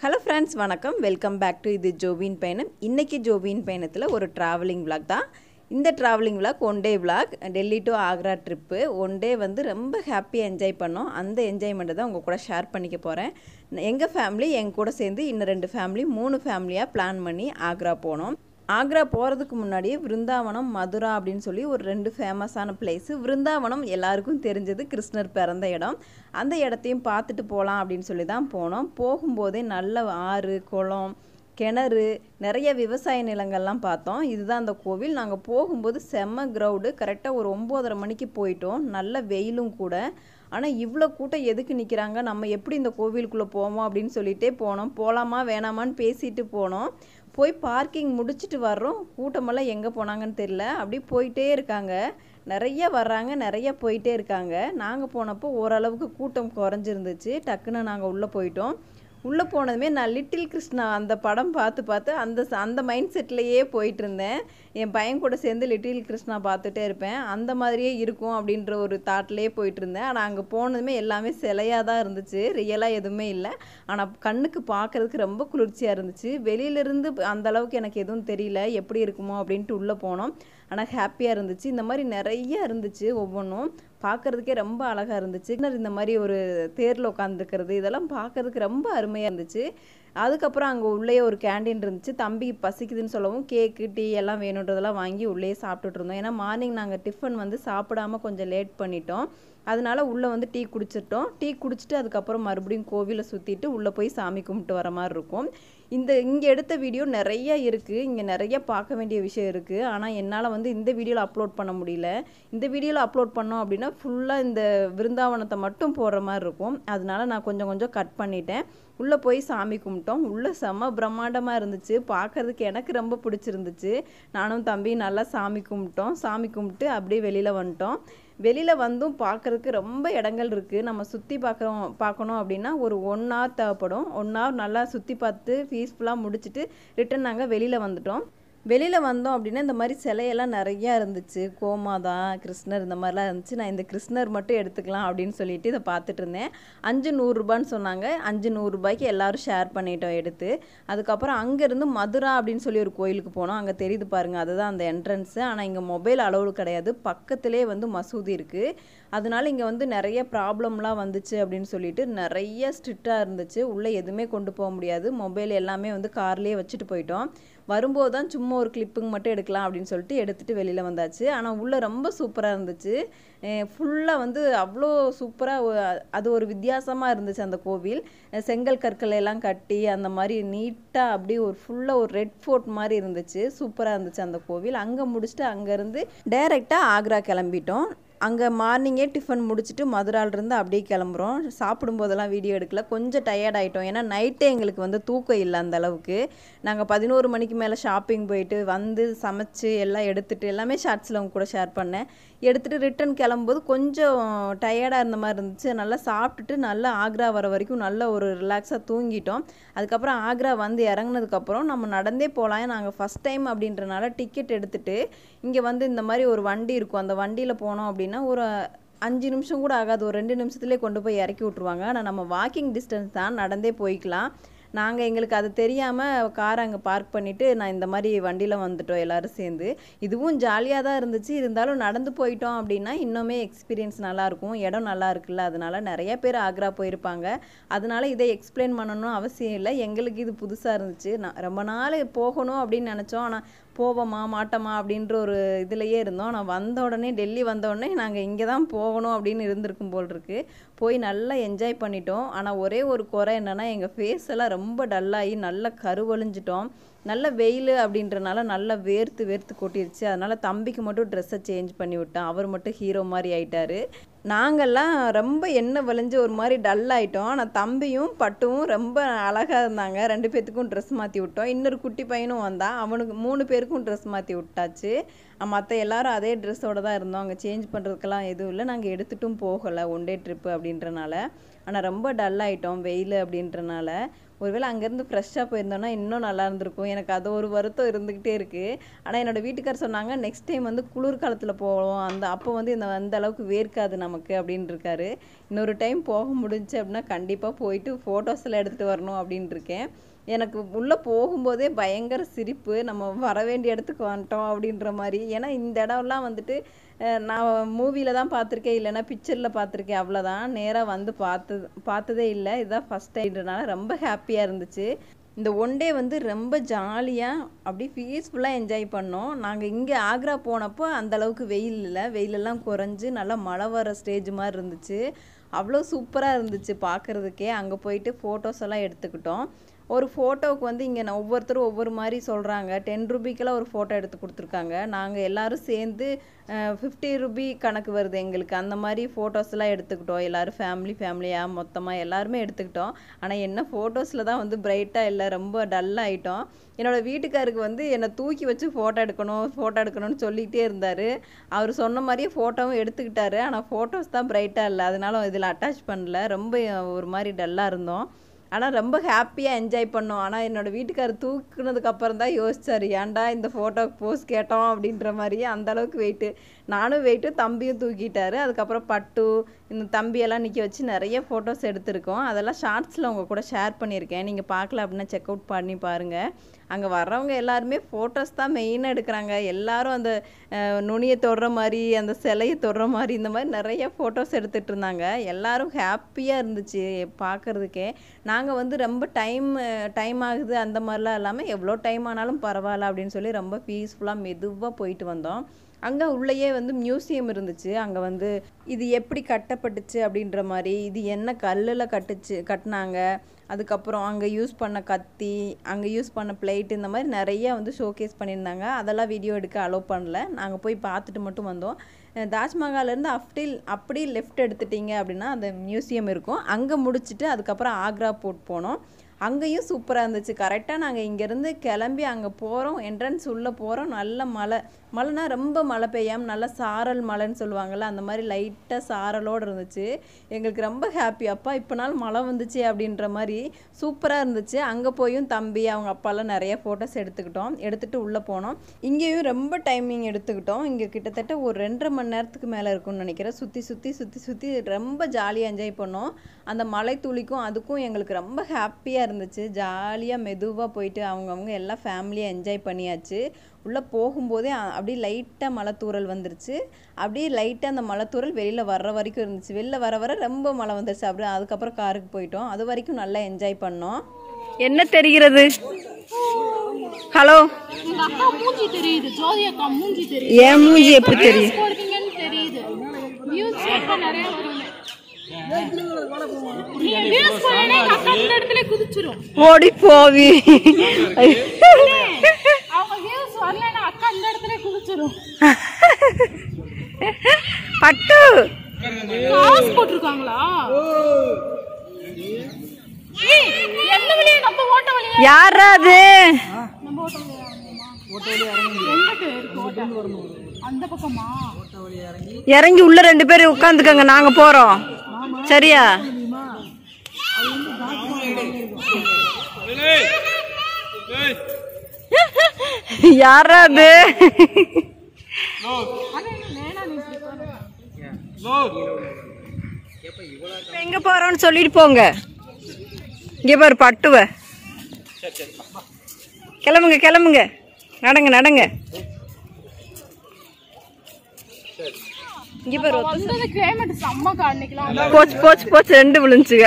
Hello friends வணக்கம் welcome back to இது ஜோவின் பயணம் இன்றைக்கி ஜோவின் பயணத்தில் ஒரு ட்ராவலிங் vlog தான் இந்த travelling vlog one day vlog Delhi to Agra trip one day வந்து ரொம்ப ஹாப்பியாக என்ஜாய் பண்ணோம் அந்த என்ஜாய்மெண்ட்டை தான் உங்கள் கூட ஷேர் பண்ணிக்க போகிறேன் எங்கள் ஃபேமிலி எங்கள் கூட சேர்ந்து இன்னும் ரெண்டு ஃபேமிலி மூணு ஃபேமிலியாக பிளான் பண்ணி ஆக்ரா போனோம் ஆக்ரா போகிறதுக்கு முன்னாடியே விருந்தாவனம் மதுரா அப்படின்னு சொல்லி ஒரு ரெண்டு ஃபேமஸான பிளேஸு விருந்தாவனம் எல்லாருக்கும் தெரிஞ்சது கிருஷ்ணர் பிறந்த இடம் அந்த இடத்தையும் பார்த்துட்டு போகலாம் அப்படின்னு சொல்லி தான் போனோம் போகும்போதே நல்ல ஆறு குளம் கிணறு நிறைய விவசாய நிலங்கள்லாம் பார்த்தோம் இதுதான் அந்த கோவில் நாங்கள் போகும்போது செம்ம க்ரௌடு கரெக்டாக ஒரு ஒம்போதரை மணிக்கு போயிட்டோம் நல்ல வெயிலும் கூட ஆனால் இவ்வளோ கூட்டம் எதுக்கு நிற்கிறாங்க நம்ம எப்படி இந்த கோவிலுக்குள்ளே போவோம் அப்படின்னு சொல்லிட்டே போனோம் போகலாமா வேணாமான்னு பேசிட்டு போனோம் போய் பார்க்கிங் முடிச்சுட்டு வர்றோம் கூட்டமெல்லாம் எங்கே போனாங்கன்னு தெரியல அப்படியே போயிட்டே இருக்காங்க நிறைய வர்றாங்க நிறைய போயிட்டே இருக்காங்க நாங்கள் போனப்போ ஓரளவுக்கு கூட்டம் குறைஞ்சிருந்துச்சு டக்குன்னு நாங்கள் உள்ளே போயிட்டோம் உள்ளே போனதுமே நான் லிட்டில் கிருஷ்ணா அந்த படம் பார்த்து பார்த்து அந்த ச- அந்த மைண்ட் செட்லேயே போயிட்டு இருந்தேன் என் பையன் கூட சேர்ந்து லிட்டில் கிருஷ்ணா பார்த்துட்டே இருப்பேன் அந்த மாதிரியே இருக்கும் அப்படின்ற ஒரு தாட்லேயே போயிட்டு இருந்தேன் ஆனால் அங்கே போனதுமே எல்லாமே சிலையாக தான் இருந்துச்சு ரியலாக எதுவுமே இல்லை ஆனால் கண்ணுக்கு பார்க்கறதுக்கு ரொம்ப குளிர்ச்சியாக இருந்துச்சு வெளியிலேருந்து அந்த அளவுக்கு எனக்கு எதுவும் தெரியல எப்படி இருக்குமோ அப்படின்ட்டு உள்ளே போனோம் ஆனால் ஹாப்பியாக இருந்துச்சு இந்த மாதிரி நிறைய இருந்துச்சு ஒவ்வொன்றும் பார்க்கறதுக்கே ரொம்ப அழகாக இருந்துச்சு இன்னும் இந்த மாதிரி ஒரு தேரில் உட்காந்துக்கிறது இதெல்லாம் பார்க்கறதுக்கு ரொம்ப அருமையாக இருந்துச்சு அதுக்கப்புறம் அங்கே உள்ளே ஒரு கேண்டீன் இருந்துச்சு தம்பி பசிக்குதுன்னு சொல்லவும் கேக்கு டீ எல்லாம் வேணுன்றதெல்லாம் வாங்கி உள்ளே சாப்பிட்டுட்டு இருந்தோம் ஏன்னா மார்னிங் நாங்கள் டிஃபன் வந்து சாப்பிடாம கொஞ்சம் லேட் பண்ணிட்டோம் அதனால உள்ளே வந்து டீ குடிச்சிட்டோம் டீ குடிச்சிட்டு அதுக்கப்புறம் மறுபடியும் கோவிலை சுற்றிட்டு உள்ளே போய் சாமி கும்பிட்டு வர மாதிரி இருக்கும் இந்த இங்கே எடுத்த வீடியோ நிறைய இருக்குது இங்கே நிறைய பார்க்க வேண்டிய விஷயம் இருக்குது ஆனால் என்னால் வந்து இந்த வீடியோவில் அப்லோட் பண்ண முடியல இந்த வீடியோவில் அப்லோட் பண்ணோம் அப்படின்னா ஃபுல்லாக இந்த விருந்தாவனத்தை மட்டும் போடுற மாதிரி இருக்கும் அதனால நான் கொஞ்சம் கொஞ்சம் கட் பண்ணிட்டேன் உள்ளே போய் சாமி கும்பிட்டோம் உள்ளே செம்ம பிரம்மாண்டமாக இருந்துச்சு பார்க்கறதுக்கு எனக்கு ரொம்ப பிடிச்சிருந்துச்சு நானும் தம்பி நல்லா சாமி கும்பிட்டோம் சாமி கும்பிட்டு அப்படியே வெளியில் வந்துட்டோம் வெளியில் வந்தும் பார்க்கறதுக்கு ரொம்ப இடங்கள் இருக்குது நம்ம சுற்றி பார்க்குறோம் பார்க்கணும் அப்படின்னா ஒரு ஒன் ஹவர் தேவைப்படும் ஒன் ஹவர் நல்லா சுற்றி பார்த்து பீஸ்ஃபுல்லாக முடிச்சுட்டு ரிட்டன் நாங்கள் வெளியில் வந்துட்டோம் வெளியில் வந்தோம் அப்படின்னா இந்த மாதிரி சிலையெல்லாம் நிறையா இருந்துச்சு கோமாதா கிருஷ்ணர் இந்த மாதிரிலாம் இருந்துச்சு நான் இந்த கிருஷ்ணர் மட்டும் எடுத்துக்கலாம் அப்படின்னு சொல்லிட்டு இதை பார்த்துட்டு இருந்தேன் அஞ்சு நூறுரூபான்னு சொன்னாங்க அஞ்சு நூறுரூபாய்க்கு எல்லாரும் ஷேர் பண்ணிட்டோம் எடுத்து அதுக்கப்புறம் அங்கேருந்து மதுரா அப்படின்னு சொல்லி ஒரு கோயிலுக்கு போனோம் அங்கே தெரியுது பாருங்கள் அதுதான் அந்த என்ட்ரன்ஸு ஆனால் இங்கே மொபைல் அளவு கிடையாது பக்கத்திலே வந்து மசூதி இருக்குது அதனால இங்கே வந்து நிறைய ப்ராப்ளம்லாம் வந்துச்சு அப்படின்னு சொல்லிட்டு நிறைய ஸ்ட்ரிக்டாக இருந்துச்சு உள்ளே எதுவுமே கொண்டு போக முடியாது மொபைல் எல்லாமே வந்து கார்லேயே வச்சுட்டு போயிட்டோம் வரும்போது தான் சும்மா ஒரு கிளிப்புங்க மட்டும் எடுக்கலாம் அப்படின்னு சொல்லிட்டு எடுத்துகிட்டு வெளியில் வந்தாச்சு ஆனால் உள்ளே ரொம்ப சூப்பராக இருந்துச்சு ஃபுல்லாக வந்து அவ்வளோ சூப்பராக அது ஒரு வித்தியாசமாக இருந்துச்சு அந்த கோவில் அஹ் செங்கல் கற்களை எல்லாம் கட்டி அந்த மாதிரி நீட்டாக அப்படியே ஒரு ஃபுல்லாக ஒரு ரெட் ஃபோர்ட் மாதிரி இருந்துச்சு சூப்பராக இருந்துச்சு அந்த கோவில் அங்கே முடிச்சுட்டு அங்கேருந்து டைரெக்டாக ஆக்ரா கிளம்பிட்டோம் அங்கே மார்னிங்கே டிஃபன் முடிச்சுட்டு மதுராலிருந்து அப்படியே கிளம்புறோம் சாப்பிடும்போதெல்லாம் வீடியோ எடுக்கல கொஞ்சம் டயர்ட் ஆகிட்டோம் ஏன்னா நைட்டே எங்களுக்கு வந்து தூக்கம் இல்லை அந்த அளவுக்கு நாங்கள் பதினோரு மணிக்கு மேலே ஷாப்பிங் போயிட்டு வந்து சமைச்சு எல்லாம் எடுத்துட்டு எல்லாமே ஷார்ட்ஸில் அவங்க கூட ஷேர் பண்ணேன் எடுத்துகிட்டு ரிட்டன் கிளம்பும்போது கொஞ்சம் டயர்டாக இருந்த மாதிரி இருந்துச்சு நல்லா சாப்பிட்டுட்டு நல்லா ஆக்ரா வர வரைக்கும் நல்ல ஒரு ரிலாக்ஸாக தூங்கிட்டோம் அதுக்கப்புறம் ஆக்ரா வந்து இறங்குனதுக்கப்புறம் நம்ம நடந்தே போகலாம் நாங்கள் ஃபஸ்ட் டைம் அப்படின்றனால டிக்கெட் எடுத்துட்டு இங்கே வந்து இந்த மாதிரி ஒரு வண்டி இருக்கும் அந்த வண்டியில் போனோம் அப்படின்னா ஒரு அஞ்சு நிமிஷம் கூட ஆகாது ஒரு ரெண்டு நிமிஷத்துலேயே கொண்டு போய் இறக்கி விட்ருவாங்க ஆனால் நம்ம வாக்கிங் டிஸ்டன்ஸ் தான் நடந்தே போய்க்கலாம் நாங்கள் எங்களுக்கு அது தெரியாமல் காரை அங்கே பார்க் பண்ணிவிட்டு நான் இந்த மாதிரி வண்டியில் வந்துட்டோம் எல்லாரும் சேர்ந்து இதுவும் ஜாலியாக தான் இருந்துச்சு இருந்தாலும் நடந்து போயிட்டோம் அப்படின்னா இன்னுமே எக்ஸ்பீரியன்ஸ் நல்லாயிருக்கும் இடம் நல்லா இருக்குல்ல அதனால நிறைய பேர் ஆக்ரா போயிருப்பாங்க அதனால இதை எக்ஸ்பிளைன் பண்ணணும் அவசியம் இல்லை எங்களுக்கு இது புதுசாக இருந்துச்சு நான் ரொம்ப நாள் போகணும் அப்படின்னு நினச்சோம் ஆனால் போவோமா மாட்டோமா அப்படின்ற ஒரு இதுலேயே இருந்தோம் நான் வந்த உடனே டெல்லி வந்த உடனே நாங்கள் இங்கே தான் போகணும் அப்படின்னு இருந்திருக்கும் போல் இருக்கு போய் நல்லா என்ஜாய் பண்ணிட்டோம் ஆனால் ஒரே ஒரு குறை என்னென்னா எங்கள் ஃபேஸ் எல்லாம் ரொம்ப டல்லாகி நல்லா கருவழிஞ்சிட்டோம் நல்ல வெயில் அப்படின்றனால நல்லா வேர்த்து வேர்த்து கொட்டிருச்சு அதனால தம்பிக்கு மட்டும் ட்ரெஸ்ஸை சேஞ்ச் பண்ணி விட்டேன் அவர் மட்டும் ஹீரோ மாதிரி ஆயிட்டாரு நாங்கள்லாம் ரொம்ப எண்ணெய் வலிஞ்சு ஒரு மாதிரி டல் ஆயிட்டோம் ஆனால் தம்பியும் பட்டுவும் ரொம்ப அழகாக இருந்தாங்க ரெண்டு பேர்த்துக்கும் ட்ரெஸ் மாற்றி விட்டோம் இன்னொரு குட்டி பையனும் வந்தான் அவனுக்கு மூணு பேருக்கும் ட்ரெஸ் மாற்றி விட்டாச்சு மற்ற எல்லாரும் அதே ட்ரெஸ்ஸோட தான் இருந்தோம் அங்கே சேஞ்ச் பண்ணுறதுக்கெல்லாம் எதுவும் இல்லை நாங்கள் எடுத்துட்டும் போகலை ஒன் டே ட்ரிப்பு அப்படின்றனால ஆனால் ரொம்ப டல் ஆகிட்டோம் வெயில் அப்படின்றனால ஒருவேளை அங்கேருந்து ஃப்ரெஷ்ஷாக போயிருந்தோன்னா இன்னும் நல்லா இருந்திருக்கும் எனக்கு அது ஒரு வருத்தம் இருந்துக்கிட்டே இருக்குது ஆனால் என்னோடய வீட்டுக்கார் சொன்னாங்க நெக்ஸ்ட் டைம் வந்து குளிர்காலத்தில் போவோம் அந்த அப்போ வந்து இந்த அந்த அளவுக்கு வேர்க்காது நமக்கு அப்படின்னு இருக்காரு இன்னொரு டைம் போக முடிஞ்சு அப்படின்னா கண்டிப்பாக போயிட்டு ஃபோட்டோஸ் எல்லாம் எடுத்துகிட்டு வரணும் அப்படின்னு இருக்கேன் எனக்கு உள்ளே போகும்போதே பயங்கர சிரிப்பு நம்ம வர வேண்டிய இடத்துக்கு வந்துட்டோம் அப்படின்ற மாதிரி ஏன்னா இந்த இடம்லாம் வந்துட்டு அஹ், நான் மூவியில் தான் பார்த்துருக்கேன் இல்லைன்னா பிக்சரில் பார்த்துருக்கேன் அவ்வளோதான் நேராக வந்து பார்த்தது பார்த்ததே இல்லை இதுதான் ஃபஸ்ட் டைம்ன்றனால ரொம்ப ஹாப்பியாக இருந்துச்சு இந்த ஒன் டே வந்து ரொம்ப ஜாலியாக அப்படி பீஸ்ஃபுல்லாக என்ஜாய் பண்ணோம் நாங்கள் இங்கே ஆக்ரா போனப்போ அந்த அளவுக்கு வெயில் இல்லை வெயிலெல்லாம் குறைஞ்சு நல்லா மழை வர ஸ்டேஜ் மாதிரி இருந்துச்சு அவ்வளோ சூப்பராக இருந்துச்சு பார்க்குறதுக்கே அங்கே போயிட்டு ஃபோட்டோஸ் எல்லாம் எடுத்துக்கிட்டோம் ஒரு ஃபோட்டோவுக்கு வந்து இங்கே ஒவ்வொருத்தரும் ஒவ்வொரு மாதிரி சொல்கிறாங்க டென் ருபிக்கெல்லாம் ஒரு ஃபோட்டோ எடுத்து கொடுத்துருக்காங்க நாங்கள் எல்லாரும் சேர்ந்து ஃபிஃப்டி ருபி கணக்கு வருது எங்களுக்கு அந்த மாதிரி ஃபோட்டோஸ் எல்லாம் எடுத்துக்கிட்டோம் எல்லாரும் ஃபேமிலி ஃபேமிலியாக மொத்தமாக எல்லாருமே எடுத்துக்கிட்டோம் ஆனால் என்ன ஃபோட்டோஸில் தான் வந்து பிரைட்டாக இல்லை ரொம்ப டல் ஆகிட்டோம் என்னோடய வீட்டுக்காருக்கு வந்து என்னை தூக்கி வச்சு ஃபோட்டோ எடுக்கணும் ஃபோட்டோ எடுக்கணும்னு சொல்லிகிட்டே இருந்தார் அவர் சொன்ன மாதிரியே ஃபோட்டோவும் எடுத்துக்கிட்டாரு ஆனால் ஃபோட்டோஸ் தான் பிரைட்டாக இல்லை அதனால இதில் அட்டாச் பண்ணல ரொம்ப ஒரு மாதிரி டல்லாக இருந்தோம் ஆனால் ரொம்ப ஹாப்பியாக என்ஜாய் பண்ணோம் ஆனால் என்னோடய வீட்டுக்காரர் தூக்குனதுக்கு அப்புறம் தான் யோசிச்சார் ஏன்டா இந்த ஃபோட்டோக்கு போஸ் கேட்டோம் அப்படின்ற மாதிரியே அந்த அளவுக்கு வெயிட்டு நானும் வெயிட்டு தம்பியும் தூக்கிட்டாரு அதுக்கப்புறம் பட்டு இந்த தம்பியெல்லாம் நிற்க வச்சு நிறைய ஃபோட்டோஸ் எடுத்திருக்கோம் அதெல்லாம் ஷார்ட்ஸில் உங்கள் கூட ஷேர் பண்ணியிருக்கேன் நீங்கள் பார்க்கல அப்படின்னா செக் அவுட் பண்ணி பாருங்கள் அங்கே வர்றவங்க எல்லாருமே ஃபோட்டோஸ் தான் மெயினாக எடுக்கிறாங்க எல்லாரும் அந்த அஹ், நுனியை தொடுற மாதிரி அந்த சிலையை தொடுற மாதிரி இந்த மாதிரி நிறைய ஃபோட்டோஸ் எடுத்துகிட்டு இருந்தாங்க எல்லாரும் ஹாப்பியாக இருந்துச்சு பார்க்குறதுக்கே நாங்கள் வந்து ரொம்ப டைம் டைம் ஆகுது அந்த மாதிரிலாம் இல்லாமல் எவ்வளோ டைம் ஆனாலும் பரவாயில்ல அப்படின்னு சொல்லி ரொம்ப பீஸ்ஃபுல்லாக மெதுவாக போயிட்டு வந்தோம் அங்கே உள்ளேயே வந்து மியூசியம் இருந்துச்சு அங்கே வந்து இது எப்படி கட்டப்பட்டுச்சு அப்படின்ற மாதிரி இது என்ன கல்லில் கட்டுச்சு கட்டினாங்க அதுக்கப்புறம் அங்கே யூஸ் பண்ண கத்தி அங்கே யூஸ் பண்ண பிளேட் இந்த மாதிரி நிறைய வந்து ஷோகேஸ் பண்ணியிருந்தாங்க அதெல்லாம் வீடியோ எடுக்க அலோவ் பண்ணல நாங்கள் போய் பார்த்துட்டு மட்டும் வந்தோம் அஹ் தாஜ்மஹால்லேருந்து அப்படி அப்படி லெஃப்ட் எடுத்துட்டீங்க அப்படின்னா அந்த மியூசியம் இருக்கும் அங்கே முடிச்சுட்டு அதுக்கப்புறம் ஆக்ரா போட் போனோம் அங்கேயும் சூப்பராக இருந்துச்சு கரெக்டாக நாங்கள் இங்கேருந்து கிளம்பி அங்கே போகிறோம் என்ட்ரன்ஸ் உள்ளே போகிறோம் நல்ல மழை மழைனா ரொம்ப மழை பெய்யாமல் நல்ல சாரல் மழைன்னு சொல்லுவாங்கள்ல அந்த மாதிரி லைட்டாக சாரலோடு இருந்துச்சு எங்களுக்கு ரொம்ப ஹாப்பி அப்பா இப்போ நாள் மழை வந்துச்சு அப்படின்ற மாதிரி சூப்பராக இருந்துச்சு அங்கே போயும் தம்பி அவங்க அப்பாலாம் நிறைய ஃபோட்டோஸ் எடுத்துக்கிட்டோம் எடுத்துகிட்டு உள்ளே போனோம் இங்கேயும் ரொம்ப டைமிங் எடுத்துக்கிட்டோம் இங்கே கிட்டத்தட்ட ஒரு ரெண்டரை மணி நேரத்துக்கு மேலே இருக்கும்னு நினைக்கிறேன் சுற்றி சுற்றி சுற்றி சுற்றி ரொம்ப ஜாலியாக என்ஜாய் பண்ணோம் அந்த மலை துளிக்கும் அதுக்கும் எங்களுக்கு ரொம்ப ஹாப்பியாக இருந்துச்சு ஜாலியாக மெதுவாக போயிட்டு அவங்கவுங்க எல்லாம் ஃபேமிலியாக என்ஜாய் பண்ணியாச்சு உள்ளே போகும்போதே அ- அப்படியே லைட்டாக மழை தூறல் வந்துருச்சு அப்படியே லைட்டாக அந்த மழை தூறல் வெளியில் வர்ற வரைக்கும் இருந்துச்சு வெளில வர வர ரொம்ப மழை வந்துருச்சு அப்படியே அதுக்கப்புறம் காருக்கு போயிட்டோம் அது வரைக்கும் நல்லா என்ஜாய் பண்ணோம் என்ன தெரிகிறது ஹலோ உங்க அக்கா மூஞ்சி தெரியுது ஜோதி அக்கா மூஞ்சி தெரியுது ஏன் மூஞ்சி எப்படி தெரியும் போடுவீங்கன்னு தெரியுது வியூஸ் எப்ப நிறைய வரும் நீங்க வியூஸ் போனா எங்க அக்கா இந்த இடத்துல குதிச்சிரும் ஓடி போவி அவங்க வியூஸ் வரலன்னா அக்கா இந்த இடத்துல குதிச்சிரும் பட்டு காசு போட்டிருக்காங்களா ஏய், எந்த வழியா நம்ம ஓட்ட வழியா யாரா அது நம்ம ஓட்ட வழியா எங்கிட்டு இருக்கு ஓட்ட? அந்த பக்கமா இறங்கி உள்ள ரெண்டு பேரும் உட்காந்துக்கங்க நாங்க போறோம் சரியா யாரா அது எங்க போறோம்னு சொல்லிட்டு போங்க இங்க பாரு பட்டுவ கிளம்புங்க கிளம்புங்க நடங்க நடங்க இங்க பாரு வந்தது கிளைமேட் செம்ம காணிக்கலாம் போச்சு போச்சு போச்சு ரெண்டு விழுந்துச்சுங்க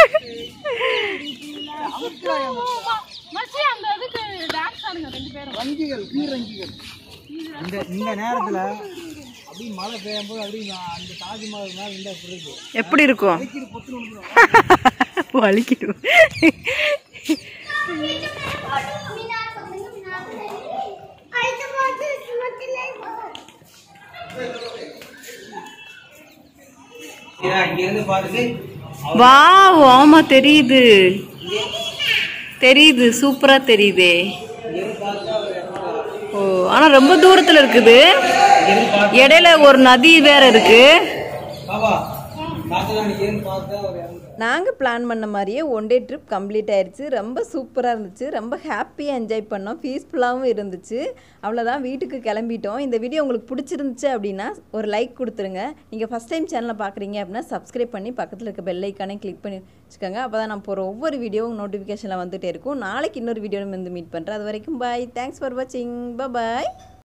மச்சி அந்த இதுக்கு டான்ஸ் ஆடுங்க ரெண்டு பேரும் ரங்கிகள் பீரங்கிகள் இந்த இந்த நேரத்துல அப்படியே மழை பெய்யும் போது அப்படியே நான் அந்த தாஜ்மஹால் மேல இந்த இப்படி இருக்கு எப்படி இருக்கும் வலிக்கிடும் இங்க இருந்து பாருங்க வா ஆமா தெரியுது தெரியுது சூப்பரா தெரியுதே ஓ ஆனா ரொம்ப தூரத்துல இருக்குது இடையில ஒரு நதி வேற இருக்கு பாபா தாத்தா இங்க இருந்து பார்த்தா ஒரு நாங்கள் பிளான் பண்ண மாதிரியே ஒன் டே ட்ரிப் கம்ப்ளீட் ஆயிடுச்சு ரொம்ப சூப்பராக இருந்துச்சு ரொம்ப ஹாப்பியாக என்ஜாய் பண்ணோம் பீஸ்ஃபுல்லாகவும் இருந்துச்சு அவ்வளோதான் வீட்டுக்கு கிளம்பிட்டோம் இந்த வீடியோ உங்களுக்கு பிடிச்சிருந்துச்சு அப்படின்னா ஒரு லைக் கொடுத்துருங்க நீங்கள் ஃபஸ்ட் டைம் சேனலை பார்க்குறீங்க அப்படின்னா சப்ஸ்கிரைப் பண்ணி பக்கத்தில் இருக்க பெல் ஐக்கானே கிளிக் பண்ணி வச்சுக்கோங்க அப்போ தான் நான் போகிற ஒவ்வொரு வீடியோவும் நோட்டிஃபிகேஷனில் வந்துகிட்டே இருக்கும் நாளைக்கு இன்னொரு வீடியோ வந்து மீட் பண்ணுறேன் அது வரைக்கும் பாய் தேங்க்ஸ் ஃபார் வாட்சிங் பாய்